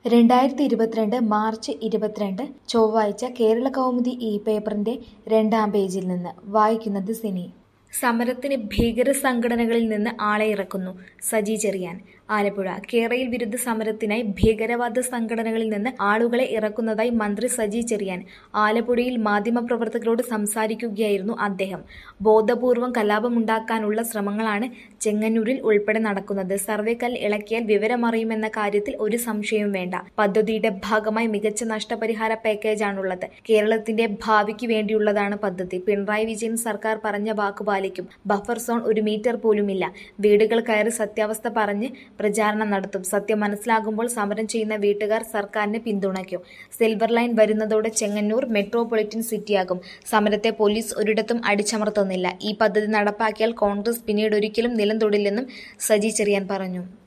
രണ്ടായിരത്തി ഇരുപത്തിരണ്ട് മാർച്ച് ഇരുപത്തിരണ്ട് ചൊവ്വാഴ്ച കേരള കൗമുദി ഈ പേപ്പറിന്റെ രണ്ടാം പേജിൽ നിന്ന് വായിക്കുന്നത് സിനി സമരത്തിന് ഭീകര സംഘടനകളിൽ നിന്ന് ആളെ ഇറക്കുന്നു സജി ചെറിയാൻ ആലപ്പുഴ കേരയിൽ വിരുദ്ധ സമരത്തിനായി ഭീകരവാദ സംഘടനകളിൽ നിന്ന് ആളുകളെ ഇറക്കുന്നതായി മന്ത്രി സജി ചെറിയാൻ ആലപ്പുഴയിൽ മാധ്യമപ്രവർത്തകരോട് സംസാരിക്കുകയായിരുന്നു അദ്ദേഹം ബോധപൂർവം കലാപമുണ്ടാക്കാനുള്ള ശ്രമങ്ങളാണ് ചെങ്ങന്നൂരിൽ ഉൾപ്പെടെ നടക്കുന്നത് സർവേക്കൽ ഇളക്കിയാൽ വിവരമറിയുമെന്ന കാര്യത്തിൽ ഒരു സംശയവും വേണ്ട പദ്ധതിയുടെ ഭാഗമായി മികച്ച നഷ്ടപരിഹാര പാക്കേജാണുള്ളത് കേരളത്തിന്റെ ഭാവിക്ക് വേണ്ടിയുള്ളതാണ് പദ്ധതി പിണറായി വിജയൻ സർക്കാർ പറഞ്ഞ വാക്ക് പാലിക്കും ബഫർ സോൺ ഒരു മീറ്റർ പോലുമില്ല വീടുകൾ കയറി സത്യാവസ്ഥ പറഞ്ഞ് പ്രചാരണം നടത്തും സത്യം മനസ്സിലാകുമ്പോൾ സമരം ചെയ്യുന്ന വീട്ടുകാർ സർക്കാരിനെ പിന്തുണയ്ക്കും സിൽവർ ലൈൻ വരുന്നതോടെ ചെങ്ങന്നൂർ മെട്രോപൊളിറ്റൻ സിറ്റിയാകും സമരത്തെ പോലീസ് ഒരിടത്തും അടിച്ചമർത്തുന്നില്ല ഈ പദ്ധതി നടപ്പാക്കിയാൽ കോൺഗ്രസ് പിന്നീട് ഒരിക്കലും നിലം തൊടില്ലെന്നും സജി ചെറിയാൻ പറഞ്ഞു